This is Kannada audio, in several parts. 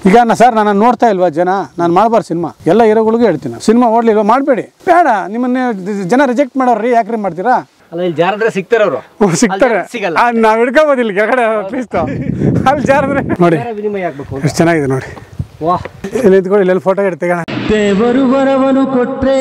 ಈಗ ನಾ ಸರ್ ನಾನು ನೋಡ್ತಾ ಇಲ್ವಾ ಜನ ನಾನು ಮಾಡಬಾರ್ದು ಸಿನಿಮಾ ಎಲ್ಲ ಹೀರೋಗಳಿಗೂ ಹೇಳ್ತೀನಿ ಸಿನಿಮಾ ಓಡ್ಲಿಲ್ವಾ ಮಾಡಬೇಡಿ ಬೇಡ ನಿಮ್ಮನ್ನೇ ಜನ ರಿಜೆಕ್ಟ್ ಮಾಡೋರ್ರಿ ಯಾಕ್ರಿ ಮಾಡ್ತೀರಾ ಅಲ್ಲ ಇಲ್ಲಿ ಜಾರದ್ರೆ ಸಿಗ್ತಾರೆ ಅವರು ಹ್ಮ್, ಸಿಗ್ತಾರೆ ಸಿಗಲ್ಲ. ಆ, ನಾವ್ ಹಿಡ್ಕೋಬೋದು ಇಲ್ಲಿ ಕೆಳಗಡೆ ಅಟ್ಲೀಸ್ಟ್ ಅಲ್ಲಿ ಜಾರದ್ರೆ ನೋಡಿ ವಿನಿಮಯ ಆಗ್ಬೇಕು ಎಷ್ಟು ಚೆನ್ನಾಗಿದೆ ನೋಡಿ ವಾಹ್ ಇಲ್ಲಿ ನಿಂತ್ಕೊಂಡು ಇಲ್ಲೆಲ್ಲ ಫೋಟೋ ತೆಗೋಣ ದೇವರು ವರವನು ಕೊಟ್ರೆ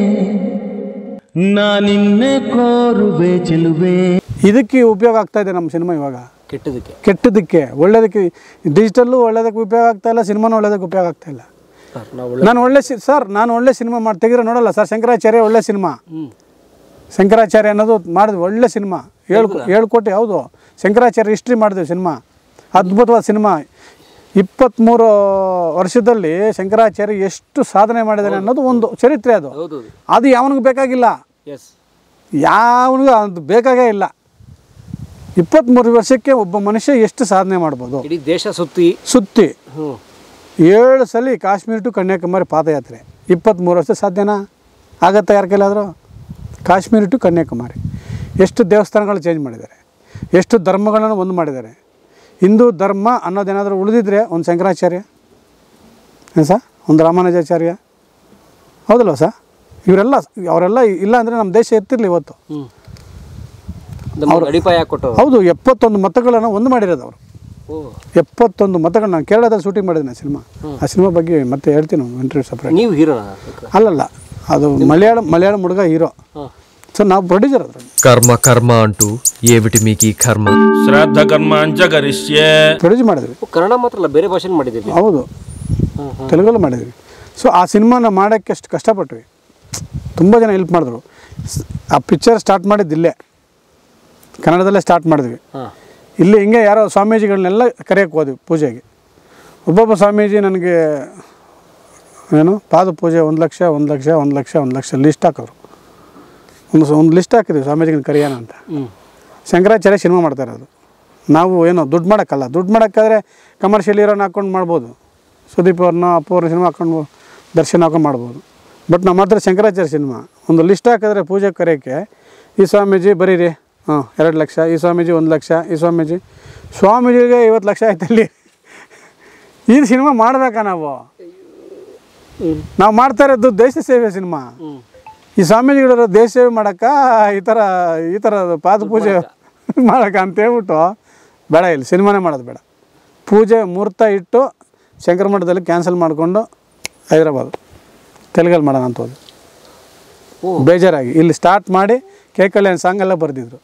ನಾನಿನ್ನೆ ಕೋರುವೆ ಚೆಲುವೆ ಇದಕ್ಕೆ ಉಪಯೋಗ ಆಗ್ತಾ ಇದೆ ನಮ್ಮ ಸಿನಿಮಾ ಇವಾಗ ಕೆಟ್ಟದಕ್ಕೆ ಕೆಟ್ಟದಕ್ಕೆ ಒಳ್ಳೇದಕ್ಕೆ ಡಿಜಿಟಲ್ಲು ಒಳ್ಳೇದಕ್ಕೆ ಉಪಯೋಗ ಆಗ್ತಾ ಇಲ್ಲ ಸಿನಿಮಾನು ಒಳ್ಳೇದಕ್ಕೆ ಉಪಯೋಗ ಆಗ್ತಾ ಇಲ್ಲ ಸರ್ ನಾವು ನಾನು ಒಳ್ಳೆ ಸಿ ಸರ್ ನಾನು ಒಳ್ಳೆ ಸಿನಿಮಾ ಮಾಡಿ ತೆಗಿರೋ ನೋಡಲ್ಲ ಸರ್ ಶಂಕರಾಚಾರ್ಯ ಒಳ್ಳೆ ಸಿನಿಮಾ ಹ್ಮ್ ಶಂಕರಾಚಾರ್ಯ ಅನ್ನೋದು ಮಾಡಿದ್ವಿ ಒಳ್ಳೆ ಸಿನಿಮಾ ಏಳು ಏಳು ಕೋಟಿ ಹೌದು ಶಂಕರಾಚಾರ್ಯ ಹಿಸ್ಟ್ರಿ ಮಾಡಿದ್ವಿ ಸಿನಿಮಾ ಅದ್ಭುತವಾದ ಸಿನಿಮಾ ಇಪ್ಪತ್ತ್ಮೂರು ವರ್ಷದಲ್ಲಿ ಶಂಕರಾಚಾರ್ಯ ಎಷ್ಟು ಸಾಧನೆ ಮಾಡಿದ್ದಾನೆ ಅನ್ನೋದು ಒಂದು ಚರಿತ್ರೆ ಅದು ಹೌದು ಅದು ಯಾವನಿಗೂ ಬೇಕಾಗಿಲ್ಲ ಎಸ್ ಯಾವನಿಗೂ ಅದು ಬೇಕಾಗೇ ಇಲ್ಲ ಇಪ್ಪತ್ತ್ಮೂರು ವರ್ಷಕ್ಕೆ ಒಬ್ಬ ಮನುಷ್ಯ ಎಷ್ಟು ಸಾಧನೆ ಮಾಡ್ಬೋದು ಇಡೀ ದೇಶ ಸುತ್ತಿ ಸುತ್ತಿ ಹ್ಞೂ ಏಳು ಸಲ ಕಾಶ್ಮೀರ ಟು ಕನ್ಯಾಕುಮಾರಿ ಪಾದಯಾತ್ರೆ ಇಪ್ಪತ್ತ್ಮೂರು ವರ್ಷ ಸಾಧ್ಯನಾ ಆಗತ್ತಾ ಯಾರ ಕೈಲಾದರೂ ಕಾಶ್ಮೀರ ಟು ಕನ್ಯಾಕುಮಾರಿ ಎಷ್ಟು ದೇವಸ್ಥಾನಗಳು ಚೇಂಜ್ ಮಾಡಿದ್ದಾರೆ ಎಷ್ಟು ಧರ್ಮಗಳನ್ನು ಒಂದು ಮಾಡಿದ್ದಾರೆ ಹಿಂದೂ ಧರ್ಮ ಅನ್ನೋದೇನಾದರೂ ಉಳಿದಿದ್ರೆ ಒಂದು ಶಂಕರಾಚಾರ್ಯ ಏನು ಸಾ ಒಂದು ರಾಮಾನುಜಾಚಾರ್ಯ ಹೌದಲ್ವ ಸಾ ಇವರೆಲ್ಲ ಅವರೆಲ್ಲ ಇಲ್ಲ ಅಂದರೆ ನಮ್ಮ ದೇಶ ಎತ್ತಿರಲಿ ಇವತ್ತು ಹ್ಞೂ ನಮ್ಮ ಅಡಿಪಾಯ ಕೊಟ್ಟವರು ಹೌದು ಎಪ್ಪತ್ತೊಂದು ಮತಗಳನ್ನು ಒಂದು ಮಾಡಿರೋದು ಅವರು ಓ ಎಪ್ಪತ್ತೊಂದು ಮತಗಳು ನಾನು ಕೇರಳದಲ್ಲಿ ಶೂಟಿಂಗ್ ಮಾಡಿದ್ದೀನಿ ಆ ಸಿನಿಮಾ ಆ ಸಿನಿಮಾ ಬಗ್ಗೆ ಮತ್ತೆ ಹೇಳ್ತೀನಿ ಇಂಟರ್ವ್ಯೂ ಸಪ್ರೇಟ್ ನೀವು ಹೀರೋನಾ ಅಲ್ಲಲ್ಲ ಅದು ಮಲಯಾಳಂ ಮಲಯಾಳಂ ಹುಡುಗ ಹೀರೋ ಹಾಂ ಸೊ ನಾವು ಪ್ರೊಡ್ಯೂಸರ್ ಅದ್ರ కర్మ కర్మ అంటూ ఏమిటి మీకీ కర్మ ಶ್ರಾದ್ದ ಕರ್ಮಾಂಚ ಕರಿಷ್ಯೆ ಪ್ರೊಡ್ಯೂಸ್ ಮಾಡಿದ್ವಿ ಕನ್ನಡ ಮಾತ್ರ ಅಲ್ಲ ಬೇರೆ ಭಾಷೆಲಿ ಮಾಡಿದ್ದೀವಿ ಹೌದು ತೆಲುಗಲ್ಲೂ ಮಾಡಿದ್ವಿ ಸೊ ಆ ಸಿನಿಮಾನ ಮಾಡೋಕ್ಕೆ ಅಷ್ಟು ಕಷ್ಟಪಟ್ವಿ ತುಂಬ ಜನ ಹೆಲ್ಪ್ ಮಾಡಿದ್ರು ಸ್- ಆ ಪಿಕ್ಚರ್ ಸ್ಟಾರ್ಟ್ ಮಾಡಿದ್ದಿಲ್ಲೇ ಕನ್ನಡದಲ್ಲೇ ಸ್ಟಾರ್ಟ್ ಮಾಡಿದ್ವಿ ಹಾಂ ಇಲ್ಲಿ ಹಿಂಗೆ ಯಾರೋ ಸ್ವಾಮೀಜಿಗಳನ್ನೆಲ್ಲ ಕರೆಯೋಕ್ಕೆ ಹೋದ್ವಿ ಪೂಜೆಗೆ ಒಬ್ಬೊಬ್ಬ ಸ್ವಾಮೀಜಿ ನನಗೆ ಏನು ಪಾದ ಪೂಜೆ ಒಂದು ಲಕ್ಷ ಒಂದು ಲಕ್ಷ ಒಂದು ಲಕ್ಷ ಒಂದು ಲಕ್ಷ ಲಿಸ್ಟ್ ಹಾಕೋರು ಒಂದು ಸ- ಒಂದು ಲಿಸ್ಟ್ ಹಾಕಿದ್ವಿ ಸ್ವಾಮೀಜಿಗಳನ್ನ ಕರೆಯೋಣ ಅಂತ ಹ್ಞೂ ಶಂಕರಾಚಾರ್ಯ ಸಿನಿಮಾ ಮಾಡ್ತಾ ಇರೋದು ನಾವು ಏನು ದುಡ್ಡು ಮಾಡೋಕ್ಕಲ್ಲ ದುಡ್ಡು ಮಾಡೋಕ್ಕಾದ್ರೆ ಕಮರ್ಷಿಯಲ್ ಹೀರೋನ ಹಾಕೊಂಡು ಮಾಡ್ಬೋದು ಸುದೀಪ್ ಅವ್ರನ್ನ ಅಪ್ಪು ಅವ್ರನ್ನ ಸಿನಿಮಾ ಹಾಕೊಂಡು ದರ್ಶನ ಹಾಕೊಂಡು ಮಾಡ್ಬೋದು ಬಟ್ ನಮ್ಮ ಹತ್ರ ಶಂಕರಾಚಾರ್ಯ ಸಿನಿಮಾ ಒಂದು ಲಿಸ್ಟ್ ಹಾಕಿದ್ರೆ ಪೂಜೆ ಕರೆಯೋಕ್ಕೆ ಈ ಸ್ವಾಮೀಜಿ ಬರೀರಿ ಹಾಂ ಎರಡು ಲಕ್ಷ ಈ ಸ್ವಾಮೀಜಿ ಒಂದು ಲಕ್ಷ ಈ ಸ್ವಾಮೀಜಿ ಸ್ವಾಮೀಜಿಗೆ ಐವತ್ತು ಲಕ್ಷ ಆಯ್ತಲ್ಲಿ ಈ ಸಿನಿಮಾ ಮಾಡಬೇಕಾ ನಾವು ನಾವು ಮಾಡ್ತಾ ಇರೋದು ದೇಶ ಸೇವೆ ಸಿನಿಮಾ ಈ ಸ್ವಾಮೀಜಿಗಳು ದೇಶ ಸೇವೆ ಮಾಡೋಕ್ಕ ಈ ಥರ ಈ ಥರ ಪಾದ ಪೂಜೆ ಮಾಡೋಕ್ಕ ಅಂತ ಹೇಳ್ಬಿಟ್ಟು ಬೇಡ ಇಲ್ಲಿ ಸಿನಿಮಾನೇ ಮಾಡೋದು ಬೇಡ ಪೂಜೆ ಮುಹೂರ್ತ ಇಟ್ಟು ಶಂಕರ ಮಠದಲ್ಲಿ ಕ್ಯಾನ್ಸಲ್ ಮಾಡಿಕೊಂಡು ಹೈದ್ರಾಬಾದ್ ತೆಲುಗಲ್ಲಿ ಮಾಡೋಣ ಅಂತ ಹೋದ್ವಿ ಬೇಜಾರಾಗಿ ಇಲ್ಲಿ ಸ್ಟಾರ್ಟ್ ಮಾಡಿ ಕೇಕಳ್ಳಿ ಸಾಂಗ್ ಎಲ್ಲ ಬರೆದಿದ್ರು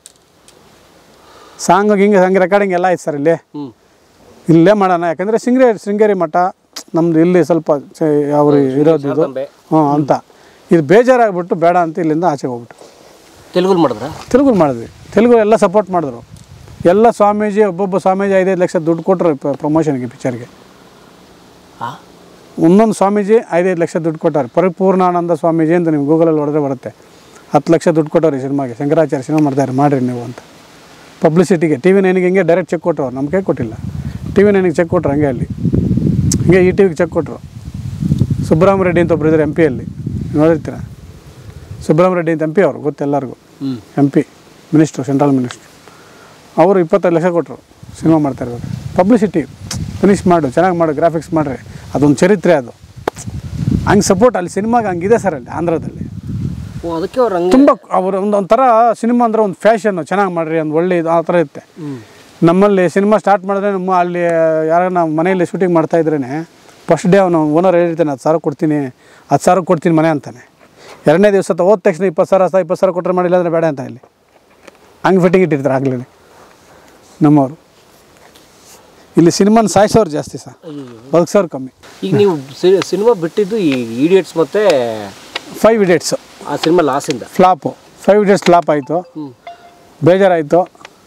ಸಾಂಗ್ ಹಿಂಗೆ ಹಂಗೆ ರೆಕಾರ್ಡಿಂಗ್ ಎಲ್ಲ ಆಯ್ತು ಸರ್ ಇಲ್ಲಿ ಹ್ಞೂ ಇಲ್ಲೇ ಮಾಡೋಣ ಯಾಕಂದರೆ ಶೃಂಗೇರಿ ಶೃಂಗೇರಿ ಮಠ ನಮ್ಮದು ಇಲ್ಲಿ ಸ್ವಲ್ಪ ಚ- ಅವರು ಇರೋದು ಇದು ಶಾರದಾಂಬೆ. ಹ್ಞೂ ಅಂತ ಇದು ಬೇಜಾರಾಗ್ಬಿಟ್ಟು ಬೇಡ ಅಂತ ಇಲ್ಲಿಂದ ಆಚೆ ಹೋಗ್ಬಿಟ್ಟು ತೆಲುಗುಲಿ ಮಾಡಿದ್ರಾ ತೆಲುಗು ಮಾಡಿದ್ವಿ ತೆಲುಗು ಎಲ್ಲ ಸಪೋರ್ಟ್ ಮಾಡಿದ್ರು ಎಲ್ಲ ಸ್ವಾಮೀಜಿ ಒಬ್ಬೊಬ್ಬ ಸ್ವಾಮೀಜಿ ಐದೈದು ಲಕ್ಷ ದುಡ್ಡು ಕೊಟ್ಟರು ಪ್ರಮೋಷನ್ಗೆ ಪಿಕ್ಚರ್ಗೆ ಹಾಂ ಒಂದೊಂದು ಸ್ವಾಮೀಜಿ ಐದೈದು ಲಕ್ಷ ದುಡ್ಡು ಕೊಟ್ಟಾರೆ ಪರಿಪೂರ್ಣಾನಂದ ಸ್ವಾಮೀಜಿ ಅಂತ ನೀವು ಗೂಗಲಲ್ಲಿ ಹೊಡೆದ್ರೆ ಬರುತ್ತೆ ಹತ್ತು ಲಕ್ಷ ದುಡ್ಡು ಕೊಟ್ಟವ್ರು ಈ ಸಿನಿಮಾಗೆ ಶಂಕರಾಚಾರ್ಯ ಸಿನಿಮಾ ಮಾಡ್ತಾರೆ ಮಾಡಿರಿ ನೀವು ಅಂತ ಪಬ್ಲಿಸಿಟಿಗೆ ಟಿ ವಿ ನೈನಿಗೆ ಹಿಂಗೆ ಡೈರೆಕ್ಟ್ ಚೆಕ್ ಕೊಟ್ಟರು ಅವ್ರು ನಮಗೆ ಕೊಟ್ಟಿಲ್ಲ ಟಿ ವಿ ನೈನಿಗೆ ಚೆಕ್ ಕೊಟ್ಟರು ಹಂಗೆ ಅಲ್ಲಿ ಹಿಂಗೆ ಈ ಟಿ ವಿಗೆ ಚೆಕ್ ಕೊಟ್ಟರು ಸುಬ್ರಹ್ಮ ರೆಡ್ಡಿ ಅಂತ ಒಬ್ರು ಇದ್ದಾರೆ ಎಂ ಪಿಯಲ್ಲಿ ನೋಡಿರ್ತೀರ ಸುಬ್ರಹ್ಮ ರೆಡ್ಡಿ ಅಂತ ಎಂ ಪಿ ಅವರು ಗೊತ್ತೆಲ್ಲರಿಗೂ ಹ್ಞೂ M P minister central minister ಅವರು ಇಪ್ಪತ್ತೈದು ಲಕ್ಷ ಕೊಟ್ಟರು ಸಿನಿಮಾ ಮಾಡ್ತಾ ಇರ್ಬೇಕು ಪಬ್ಲಿಸಿಟಿ ಫಿನಿಶ್ ಮಾಡು ಚೆನ್ನಾಗಿ ಮಾಡು ಗ್ರಾಫಿಕ್ಸ್ ಮಾಡ್ರಿ ಅದೊಂದು ಚರಿತ್ರೆ ಅದು ಹಂಗೆ ಸಪೋರ್ಟ್ ಅಲ್ಲಿ ಸಿನಿಮಾಗೆ ಹಂಗಿದೆ ಸರ್ ಅಲ್ಲಿ ಆಂಧ್ರದಲ್ಲಿ ಓ ಅದಕ್ಕೆ ಅವ್ರು ಹಂಗೆ ತುಂಬ ಅವರು ಒಂದು ಒಂಥರ ಸಿನಿಮಾ ಅಂದರೆ ಒಂದು ಫ್ಯಾಷನ್ನು ಚೆನ್ನಾಗಿ ಮಾಡ್ರಿ ಒಂದು ಒಳ್ಳೆ ಇದು ಆ ಥರ ಇರುತ್ತೆ ನಮ್ಮಲ್ಲಿ ಸಿನಿಮಾ ಸ್ಟಾರ್ಟ್ ಮಾಡಿದ್ರೆ ನಮ್ಮ ಅಲ್ಲಿ ಯಾರನ್ನ ಮನೆಯಲ್ಲಿ ಶೂಟಿಂಗ್ ಮಾಡ್ತಾ ಇದ್ರೇ ಫಸ್ಟ್ ಡೇ ಅವನು ಓನರ್ ಹೇಳಿರ್ತಾನೆ ಹತ್ತು ಸಾವಿರ ಕೊಡ್ತೀನಿ ಹತ್ತು ಸಾವಿರ ಕೊಡ್ತೀನಿ ಮನೆ ಅಂತಾನೆ ಎರಡನೇ ದಿವಸ ಹೋದ ತಕ್ಷಣ ಇಪ್ಪತ್ತು ಸಾವಿರ ಸಾವಿರ ಇಪ್ಪತ್ತು ಸಾವಿರ ಕೊಟ್ಟರೆ ಮಾಡಿಲ್ಲ ಅಂದರೆ ಬೇಡ ಅಂತ ಇಲ್ಲಿ ಹಂಗೆ ಫಿಟ್ಟಿಂಗ್ ಇಟ್ಟಿರ್ತಾರೆ ಆಗಲೇ ನಮ್ಮವರು ಇಲ್ಲಿ ಸಿನಿಮಾನ ಸಾಯಿಸೋರು ಜಾಸ್ತಿ ಸರ್ ಬದುಕ್ಸೋರು ಕಮ್ಮಿ ಈಗ ನೀವು ಸಿನಿಮಾ ಬಿಟ್ಟಿದ್ದು ಈ ಇಡಿಯಟ್ಸ್ ಮತ್ತೆ ಫೈವ್ ಇಡೇಟ್ಸು ಆ ಸಿನಿಮಾ ಲಾಸಿಂದ ಫ್ಲಾಪು ಫೈವ್ ಡೇಸ್ ಫ್ಲಾಪ್ ಆಯಿತು ಬೇಜಾರಾಯಿತು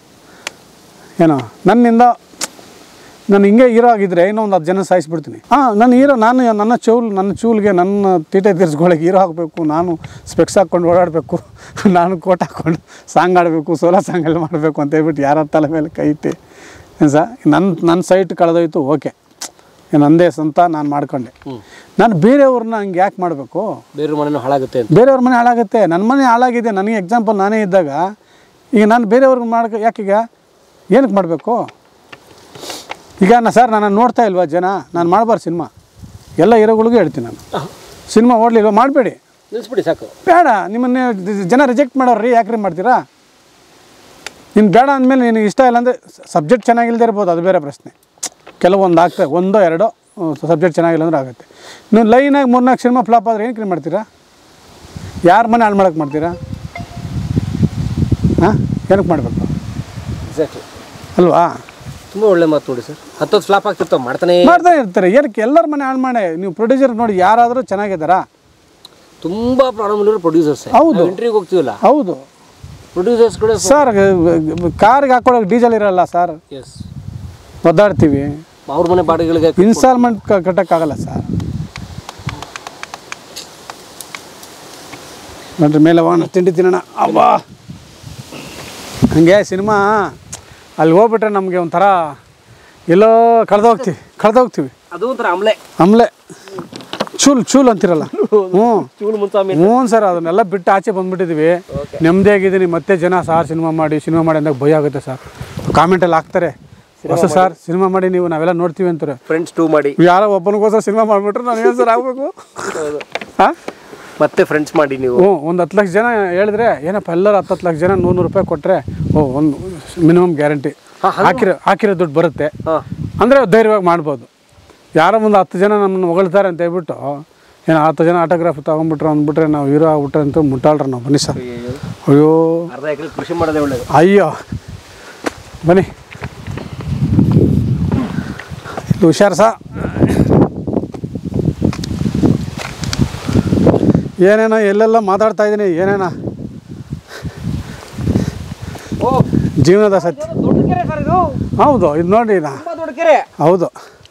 ಏನೋ ನನ್ನಿಂದ ನಾನು ಹಿಂಗೆ ಹೀರೋ ಆಗಿದ್ರೆ ಇನ್ನೂ ಒಂದು ಹತ್ತು ಜನ ಸಾಯಿಸ್ಬಿಡ್ತೀನಿ ಹಾಂ ನನ್ನ ಹೀರೋ ನಾನು ನನ್ನ ಚೌಲ್ ನನ್ನ ಚೂಲ್ಗೆ ನನ್ನ ತೀಟೆ ತೀರಿಸ್ಕೊಳ್ಳೋಕೆ ಹೀರೋ ಹಾಕಬೇಕು ನಾನು ಸ್ಪೆಕ್ಸ್ ಹಾಕ್ಕೊಂಡು ಓಡಾಡಬೇಕು ನಾನು ಕೋಟ್ ಹಾಕ್ಕೊಂಡು ಸಾಂಗ್ ಆಡಬೇಕು ಸೋಲೋ ಸಾಂಗ್ ಎಲ್ಲ ಮಾಡಬೇಕು ಅಂತ ಹೇಳ್ಬಿಟ್ಟು ಯಾರ ತಲೆ ಮೇಲೆ ಕೈ ಇಟ್ಟು ಏನು ಸರ್ ನನ್ನ ನನ್ನ ಸೈಟ್ ಕಳೆದೋಯ್ತು ಓಕೆ ನಂದೇ ಸ್ವಂತ ನಾನು ಮಾಡ್ಕೊಂಡೆ ನಾನು ಬೇರೆಯವ್ರನ್ನ ಹಂಗೆ ಯಾಕೆ ಮಾಡಬೇಕು ಬೇರೆ ಮನೇನು ಹಾಳಾಗುತ್ತೆ ಅಂತ ಬೇರೆಯವ್ರ ಮನೆ ಹಾಳಾಗುತ್ತೆ ನನ್ನ ಮನೆ ಹಾಳಾಗಿದೆ ನನಗೆ ಎಕ್ಸಾಂಪಲ್ ನಾನೇ ಇದ್ದಾಗ ಈಗ ನಾನು ಬೇರೆಯವ್ರಿಗೆ ಮಾಡ್ಕ ಯಾಕೀಗ ಏನಕ್ಕೆ ಮಾಡಬೇಕು ಈಗ ನಾ ಸರ್ ನಾನು ನೋಡ್ತಾ ಇಲ್ವಾ ಜನ ನಾನು ಮಾಡಬಾರ್ದು ಸಿನಿಮಾ ಎಲ್ಲ ಹೀರೋಗಳಿಗೂ ಹೇಳ್ತೀನಿ ನಾನು ಸಿನಿಮಾ ಓಡಲಿಲ್ವ ಮಾಡಬೇಡಿ ನಿಲ್ಲಿಸ್ಬಿಡಿ ಸಾಕು ಬೇಡ ನಿಮ್ಮನ್ನೇ ಜನ ರಿಜೆಕ್ಟ್ ಮಾಡೋರು ರೀ ಯಾಕ್ರಿ ಮಾಡ್ತೀರಾ ನೀನು ಬೇಡ ಅಂದಮೇಲೆ ನಿನಗೆ ಇಷ್ಟ ಇಲ್ಲ ಅಂದರೆ ಸಬ್ಜೆಕ್ಟ್ ಚೆನ್ನಾಗಿಲ್ಲದೆ ಇರ್ಬೋದು ಅದು ಬೇರೆ ಪ್ರಶ್ನೆ ಕೆಲವೊಂದು ಆಗ್ತದೆ ಒಂದೋ ಎರಡೋ ಸಬ್ಜೆಕ್ಟ್ ಚೆನ್ನಾಗಿಲ್ಲ ಅಂದ್ರೆ ಆಗುತ್ತೆ ನೀವು ಲೈನಾಗಿ ಮೂರ್ನಾಲ್ಕು ಸಿನಿಮಾ ಫ್ಲಾಪ್ ಆದರೆ ಏನಕ್ಕೆ ಮಾಡ್ತೀರಾ ಯಾರ ಮನೆ ಹಾಳು ಮಾಡಕ್ಕೆ ಮಾಡ್ತೀರಾ ಹಾಂ ಏನಕ್ಕೆ ಮಾಡಬೇಕು ಎಕ್ಸಾಕ್ಟ್ಲಿ ಅಲ್ವಾ ತುಂಬ ಒಳ್ಳೆ ಮಾತು ನೋಡಿ ಸರ್ ಹತ್ತೊತ್ತು ಫ್ಲಾಪ್ ಆಗ್ತಿರ್ತಾವೆ ಮಾಡ್ತಾನೆ ಮಾಡ್ತಾನೆ ಇರ್ತಾರೆ ಏನಕ್ಕೆ ಎಲ್ಲರ ಮನೆ ಹಾಳು ಮಾಡಿ ನೀವು ಪ್ರೊಡ್ಯೂಸರ್ ನೋಡಿ ಯಾರಾದರೂ ಚೆನ್ನಾಗಿದ್ದಾರಾ ತುಂಬ ಪ್ರಾಬ್ಲಮ್ ಇರೋರು ಪ್ರೊಡ್ಯೂಸರ್ಸ್ ಹೌದು. ಇಂಟ್ರಿಗೆ ಹೋಗ್ತೀವಲ್ಲ ಹೌದು ಪ್ರೊಡ್ಯೂಸರ್ಸ್ ಕೂಡ ಸರ್ ಕಾರ್ಗೆ ಹಾಕೊಳ್ಳೋಕೆ ಡೀಸೆಲ್ ಇರಲ್ಲ ಸರ್ ಎಸ್ ಒದ್ದಾಡ್ತೀವಿ ಅವ್ರ ಮನೆ ಬಾಡಿಗೆಗಳಿಗೆ ಇನ್ಸ್ಟಾಲ್ಮೆಂಟ್ ಕಟ್ಟೋಕ್ಕಾಗಲ್ಲ ಸರ್ ನೋಡ್ರಿ ಮೇಲೆ ವಾಣ ತಿಂಡಿ ತಿನ್ನೋಣ ಅಬ್ಬಾ ಹಂಗೆ ಸಿನಿಮಾ ಅಲ್ಲಿ ಹೋಗ್ಬಿಟ್ರೆ ನಮಗೆ ಒಂಥರ ಎಲ್ಲೋ ಕಳೆದೋಗ್ತೀವಿ ಕಳೆದೋಗ್ತೀವಿ ಅದು ಒಂಥರ ಆಮ್ಲೆ ಆಮೇಲೆ ಚೂಲ್ ಚೂಲ್ ಅಂತಿರಲ್ಲ ಹ್ಞೂ ಚೂಲು ಮುಂಚಾಮಿ ಹ್ಞೂ ಸರ್ ಅದನ್ನೆಲ್ಲ ಬಿಟ್ಟು ಆಚೆ ಬಂದ್ಬಿಟ್ಟಿದ್ದೀವಿ ನೆಮ್ಮದಿಯಾಗಿದ್ದೀನಿ ಮತ್ತೆ ಜನ ಸಾರ್ ಸಿನಿಮಾ ಮಾಡಿ ಸಿನಿಮಾ ಮಾಡಿ ಅಂದಾಗ ಭಯ ಆಗುತ್ತೆ ಸರ್ ಕಾಮೆಂಟಲ್ಲಿ ಹಾಕ್ತಾರೆ ಹೊಸ ಸರ್ ಸಿನಿಮಾ ಮಾಡಿ ನೀವು ನಾವೆಲ್ಲ ನೋಡ್ತೀವಿ ಅಂತಾರೆ ಫ್ರೆಂಡ್ಸ್ ಟೂ ಮಾಡಿ ಯಾರೋ ಒಬ್ಬನಿಗೋಸ್ಕರ ಸಿನಿಮಾ ಮಾಡಿಬಿಟ್ರೆ ನಾನು ಏನು ಸರ್ ಆಗಬೇಕು ಹಾಂ ಮತ್ತೆ ಫ್ರೆಂಡ್ಸ್ ಮಾಡಿ ನೀವು ಹ್ಞೂ ಒಂದು ಹತ್ತು ಲಕ್ಷ ಜನ ಹೇಳಿದ್ರೆ ಏನಪ್ಪ ಎಲ್ಲರೂ ಹತ್ತು ಹತ್ತು ಲಕ್ಷ ಜನ ನೂರು ನೂರು ರೂಪಾಯಿ ಕೊಟ್ಟರೆ ಓ ಒಂದು ಮಿನಿಮಮ್ ಗ್ಯಾರಂಟಿ ಹಾಕಿರೋ ಹಾಕಿರೋ ದುಡ್ಡು ಬರುತ್ತೆ ಹಾಂ ಅಂದರೆ ಧೈರ್ಯವಾಗಿ ಮಾಡ್ಬೋದು ಯಾರೋ ಒಂದು ಹತ್ತು ಜನ ನಮ್ಮನ್ನು ಹೊಗಳ್ತಾರೆ ಅಂತ ಹೇಳ್ಬಿಟ್ಟು ಏನು ಹತ್ತು ಜನ ಆಟೋಗ್ರಾಫ್ ತೊಗೊಂಡ್ಬಿಟ್ರೆ ಅಂದ್ಬಿಟ್ರೆ ನಾವು ಹೀರೋ ಆಗ್ಬಿಟ್ರೆ ಅಂತ ಮುಟ್ಟಾಳ್ರ ನಾವು ಬನ್ನಿ ಸರ್ ಅಯ್ಯೋ ಅರ್ಧ ಎಕರೆ ಕೃಷಿ ಮಾಡೋದೇ ಒಳ್ಳೇದು ಅಯ್ಯೋ ಬನ್ನಿ ಇಲ್ಲಿ ಹುಷಾರು ಸಾ ಏನೇನೋ ಎಲ್ಲೆಲ್ಲ ಮಾತಾಡ್ತಾ ಇದ್ದೀನಿ ಏನೇನೋ ಓ ಜೀವನದ ಸತ್ಯ ದೊಡ್ಡ ಕೆರೆ ಸರ್ ಇದು ಹೌದು ಇದು ನೋಡಿ ನಾ ತುಂಬ ದೊಡ್ಡ ಕೆರೆ ಹೌದು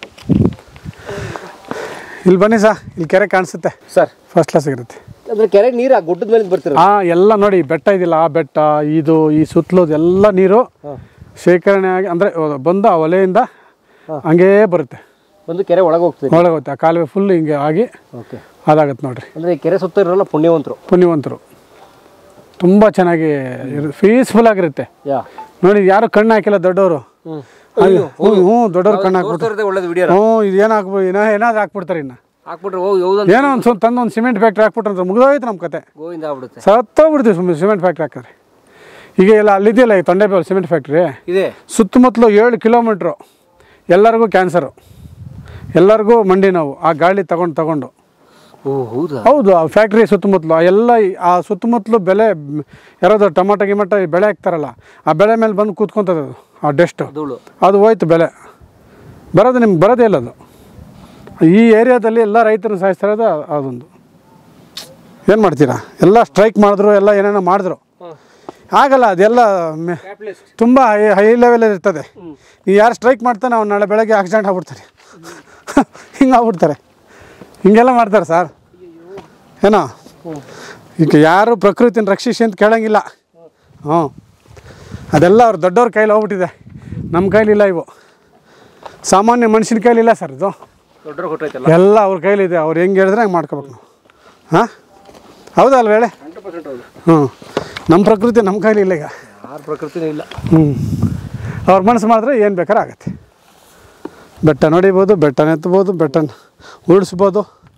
ಇಲ್ಲಿ ಬನ್ನಿ ಸಾ ಇಲ್ಲಿ ಕೆರೆ ಕಾಣಿಸುತ್ತೆ ಸರ್ ಫಸ್ಟ್ ಕ್ಲಾಸ್ ಇರುತ್ತೆ ಅಂದ್ರೆ ಕೆರೆ ನೀರು ಆ ಗುಡ್ಡದ ಮೇಲೆ ಬರ್ತಿರ ಆ ಎಲ್ಲ ನೋಡಿ ಬೆಟ್ಟ ಇದೆಯಲ್ಲ ಆ ಬೆಟ್ಟ ಇದು ಈ ಸುತ್ತಲೂ ಎಲ್ಲ ನೀರು ಶೇಖರಣೆ ಆಗಿ ಅಂದರೆ ಬಂದು ಆ ಒಲೆಯಿಂದ ಹಂಗೇ ಬರುತ್ತೆ ಒಂದು ಕೆರೆ ಒಳಗೆ ಹೋಗ್ತೀವಿ ಒಳಗೋಗುತ್ತೆ ಆ ಕಾಲುವೆ ಫುಲ್ ಹಿಂಗೆ ಆಗಿ ಓಕೆ ಅದಾಗತ್ತೆ ನೋಡ್ರಿ ಅಂದ್ರೆ ಈ ಕೆರೆ ಸುತ್ತ ಇರೋಲ್ಲ ಪುಣ್ಯವಂತರು ಪುಣ್ಯವಂತರು ತುಂಬ ಚೆನ್ನಾಗಿ ಪೀಸ್ಫುಲ್ ಆಗಿರುತ್ತೆ ಯಾ ನೋಡಿ ಯಾರು ಕಣ್ಣು ಹಾಕಿಲ್ಲ ದೊಡ್ಡವರು ಹ್ಮ್ ಹ್ಞೂ ಹ್ಞೂ ದೊಡ್ಡವ್ರು ಕಣ್ಣು ಹಾಕ್ಬಿಟ್ಟು ತೋರಿಸ್ತಾ ಒಳ್ಳೇದು ವಿಡಿಯೋ ಹ್ಞೂ ಇದು ಏನು ಹಾಕ್ಬೋದು ಏನೋ ಏನಾದ್ರು ಹಾಕ್ಬಿಡ್ತಾರೆ ಇನ್ನು ಹಾಕ್ಬಿಟ್ರೆ ಹೋಗಿ ಹೌದಂತ ಏನೋ ಒಂದು ಸ್ವಲ್ಪ ತಂದು ಒಂದು ಸಿಮೆಂಟ್ ಫ್ಯಾಕ್ಟ್ರಿ ಹಾಕ್ಬಿಟ್ರೆ ಮುಗಿದೋಯ್ತು ನಮ್ಮ ಕತೆ ಗೋವಿಂದ ಆಗ್ಬಿಡುತ್ತೆ ಸತ್ತೋಗ್ಬಿಡ್ತೀವಿ ಸುಮ್ಮನೆ ಸಿಮೆಂಟ್ ಫ್ಯಾಕ್ಟ್ರಿ ಹಾಕಿದ್ರೆ ಈಗ ಎಲ್ಲ ಅಲ್ಲಿದೆಯಲ್ಲ ಈ ತೊಂಡೆಬೇಲ್ ಸಿಮೆಂಟ್ ಫ್ಯಾಕ್ಟ್ರಿ ಇದೆ ಸುತ್ತಮುತ್ತಲು ಏಳು ಕಿಲೋಮೀಟ್ರು ಎಲ್ಲರಿಗೂ ಕ್ಯಾನ್ಸರು ಎಲ್ಲರಿಗೂ ಮಂಡಿ ನೋವು ಆ ಗಾಳಿ ತಗೊಂಡು ತಗೊಂಡು ಓ ಹೌದಾ ಹೌದು ಆ ಫ್ಯಾಕ್ಟ್ರಿ ಸುತ್ತಮುತ್ತಲು ಆ ಎಲ್ಲ ಈ- ಆ ಸುತ್ತಮುತ್ತಲು ಬೆಲೆ ಮ್, ಯಾರಾದ್ರು ಟೊಮಾಟೊ ಗಿಮಾಟೊ ಈ ಬೆಳೆ ಹಾಕ್ತಾರಲ್ಲ ಆ ಬೆಳೆ ಮೇಲೆ ಬಂದು ಕೂತ್ಕೊಂತದೆ ಅದು ಆ ಡೆಸ್ಟು ಧೂಳು ಅದು ಹೋಯ್ತು ಬೆಲೆ ಬರೋದು ನಿಮ್ಗೆ ಬರೋದೇ ಇಲ್ಲ ಅದು ಈ ಏರಿಯಾದಲ್ಲಿ ಎಲ್ಲ ರೈತರು ಸಾಯಿಸ್ತಿರೋದು ಅ- ಅದೊಂದು ಏನು ಮಾಡ್ತೀರಾ ಎಲ್ಲ ಸ್ಟ್ರೈಕ್ ಮಾಡಿದ್ರು ಎಲ್ಲ ಏನೇನೋ ಮಾಡಿದ್ರು ಆಗಲ್ಲ ಅದೆಲ್ಲ ಮೆ- ತುಂಬ ಹೈ ಹೈ ಲೆವೆಲಲ್ಲಿ ಇರ್ತದೆ ನೀವು ಯಾರು ಸ್ಟ್ರೈಕ್ ಮಾಡ್ತಾನೆ ಅವ್ನು ನಾಳೆ ಬೆಳಗ್ಗೆ ಆಕ್ಸಿಡೆಂಟ್ ಆಗ್ಬಿಡ್ತಾನೆ ಹಿಂಗೆ ಆಗ್ಬಿಡ್ತಾರೆ ಹಿಂಗೆಲ್ಲ ಮಾಡ್ತಾರೆ ಸರ್ ಏನೋ ಈಗ ಯಾರು ಪ್ರಕೃತಿನ ರಕ್ಷಿಸಿ ಅಂತ ಕೇಳೋಂಗಿಲ್ಲ ಹ್ಞೂ ಅದೆಲ್ಲ ಅವ್ರು ದೊಡ್ಡವ್ರ ಕೈಲಿ ಹೋಗ್ಬಿಟ್ಟಿದೆ ನಮ್ಮ ಕೈಲಿಲ್ಲ ಇವು ಸಾಮಾನ್ಯ ಮನುಷ್ಯನ ಕೈಲಿಲ್ಲ ಸರ್ ಇದು ದೊಡ್ಡರು ಕೊಟ್ಟೈತಲ್ಲ ಎಲ್ಲ ಅವ್ರ ಕೈಲಿದೆ ಅವ್ರು ಹೆಂಗೆ ಹೇಳಿದ್ರೆ ಹಂಗೆ ಮಾಡ್ಕೋಬೇಕು ನಾವು ಹಾಂ ಹೌದಲ್ವ ಹೇಳಿ ಹಂಡ್ರೆಡ್ ಪರ್ಸೆಂಟ್ ಹೌದು ಹ್ಞೂ ನಮ್ಮ ಪ್ರಕೃತಿ ನಮ್ಮ ಕೈಲಿಲ್ಲ ಈಗ ಯಾರ ಪ್ರಕೃತಿನೂ ಇಲ್ಲ ಹ್ಞೂ ಅವ್ರ ಮನಸ್ಸು ಮಾಡಿದ್ರೆ ಏನು ಬೇಕಾದ್ರೆ ಆಗತ್ತೆ ಬೆಟ್ಟ ನೋಡಿಬೋದು ಬೆಟ್ಟನ ಎತ್ತಬೋದು ಬೆಟ್ಟನ ಉಳಿಸ್ಬೋದು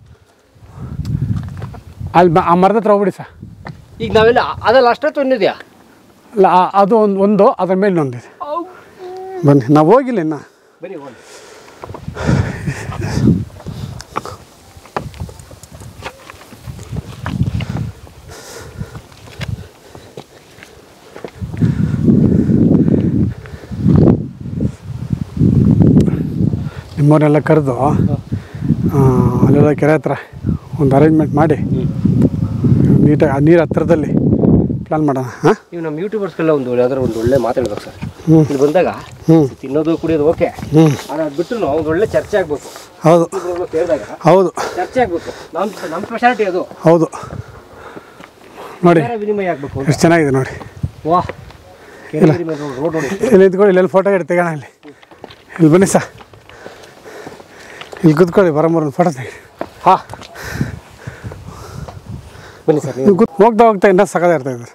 ಅಲ್ಲಿ ಮ- ಆ ಮರದ ಹತ್ರ ಹೋಗ್ಬಿಡಿ ಸರ್ ಈಗ ನಾವೆಲ್ಲ ಅದಲ್ಲ ಅಷ್ಟೇ ತೊಂದಿದ್ಯಾ ಅಲ್ಲ ಆ- ಅದು ಒಂದು ಒಂದು ಅದ್ರ ಮೇಲೆ ಒಂದಿದೆ ಬನ್ನಿ ನಾವು ಹೋಗಿಲ್ಲ ಇನ್ನು ಬನ್ನಿ ಹೋಗಿ ನಿಮ್ಮವರೆಲ್ಲ ಕರೆದು ಅಲ್ಲೆಲ್ಲ ಕೆರೆ ಹತ್ರ ಒಂದು ಅರೇಂಜ್ಮೆಂಟ್ ಮಾಡಿ ನೀಟಾಗಿ ಆ ನೀರು ಹತ್ರದಲ್ಲಿ ಪ್ಲಾನ್ ಮಾಡೋಣ ಹಾಂ ನೀವು ನಮ್ಮ ಯೂಟ್ಯೂಬರ್ಸ್ಗೆಲ್ಲ ಒಂದು ಯಾವ್ದಾರು ಒಂದು ಒಳ್ಳೆ ಮಾತಾಡ್ಬೇಕು ಸರ್ ಹ್ಞೂ ಇಲ್ಲಿ ಬಂದಾಗ ಹ್ಞೂ ತಿನ್ನೋದು ಕುಡಿಯೋದು ಓಕೆ ಹ್ಞೂ ಅದು ಬಿಟ್ಟು ಒಂದು ಒಳ್ಳೆ ಚರ್ಚೆ ಆಗ್ಬೇಕು ಹೌದು ಇಬ್ರು ಸೇರಿದಾಗ ಹೌದು ಚರ್ಚೆ ಆಗ್ಬೇಕು ನಮ್ಮ ನಮ್ಮ ಸ್ಪೆಷಾಲಿಟಿ ಅದು ಹೌದು ನೋಡಿ ವಿಚಾರ ವಿನಿಮಯ ಆಗ್ಬೇಕು ಅಂತ ಎಷ್ಟು ಚೆನ್ನಾಗಿದೆ ನೋಡಿ ವಾ ಕೆರೆ ಮೇಲೆ ರೋಡ್ ನೋಡಿ ಇಲ್ಲಿ ನಿಂತ್ಕೊಳ್ಳಿ ಇಲ್ಲೆಲ್ಲಿ ಫೋಟೋ ಇಟ್ಟು ತೆಗೋಣ ಇಲ್ಲಿ ಇಲ್ಲಿ ಬನ್ನಿ ಸಾ ಇಲ್ಲಿ ಕೂತ್ಕೊಳ್ಳಿ ಬರಮೂರು ಫೋಟೋ ತೆಗಿ ಹಾ ಬನ್ನಿ ಸರ್ ನೀವು ನೀವು ಕೂತ್ ಹೋಗ್ತಾ ಹೋಗ್ತಾ ಇನ್ನೂ ಸಕದ ಇರ್ತಾ ಇದ್ದಾರೆ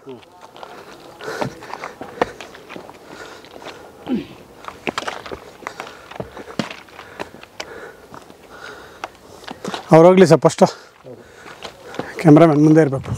ಅವ್ರು ಹೋಗಲಿ ಸರ್ ಫಸ್ಟು ಕ್ಯಾಮ್ರಾಮನ್ ಮುಂದೆ ಇರಬೇಕು